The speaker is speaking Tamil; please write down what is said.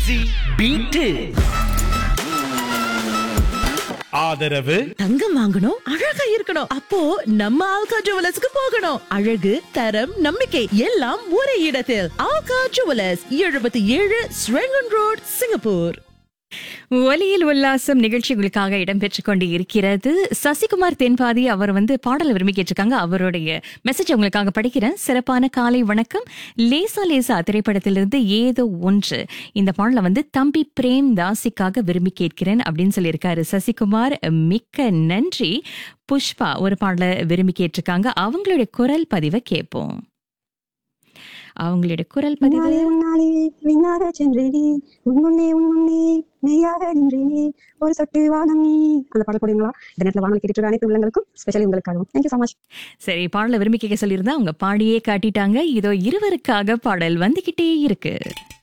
ஈஸி பீட்டு ஆதரவு தங்கம் வாங்கணும் அழகா இருக்கணும் அப்போ நம்ம ஆல்கா ஜுவலர்ஸ்க்கு போகணும் அழகு தரம் நம்பிக்கை எல்லாம் ஒரே இடத்தில் ஆல்கா ஜுவலர்ஸ் எழுபத்தி ஏழு ஸ்ரெங்கன் ரோட் சிங்கப்பூர் ஒலியில் உல்லாசம் நிகழ்ச்சிகளுக்காக இடம்பெற்றுக் கொண்டு இருக்கிறது சசிகுமார் தென்பாதி அவர் வந்து பாடல் விரும்பி கேட்டிருக்காங்க அவருடைய மெசேஜ் உங்களுக்காக படிக்கிறேன் சிறப்பான காலை வணக்கம் லேசா லேசா திரைப்படத்திலிருந்து ஏதோ ஒன்று இந்த பாடலை வந்து தம்பி பிரேம் தாசிக்காக விரும்பி கேட்கிறேன் அப்படின்னு சொல்லியிருக்காரு சசிகுமார் மிக்க நன்றி புஷ்பா ஒரு பாடலை விரும்பி கேட்டிருக்காங்க அவங்களுடைய குரல் பதிவை கேட்போம் அவங்களுடைய குரல் பதிவு உன்னாலே உன்னாலே விண்ணாக சென்றேனே உன் முன்னே உன் முன்னே மெய்யாக நின்றேனே ஒரு சொட்டு வானம் நீ அந்த பாடல் போடுவீங்களா இந்த நேரத்தில் வானல் கேட்டுட்டு இருக்க அனைத்து உள்ளங்களுக்கும் ஸ்பெஷலி உங்களுக்காகவும் தேங்க்யூ ஸோ மச் சரி பாடலை விரும்பி கேட்க சொல்லியிருந்தா அவங்க பாடியே காட்டிட்டாங்க இதோ இருவருக்காக பாடல் வந்துகிட்டே இருக்கு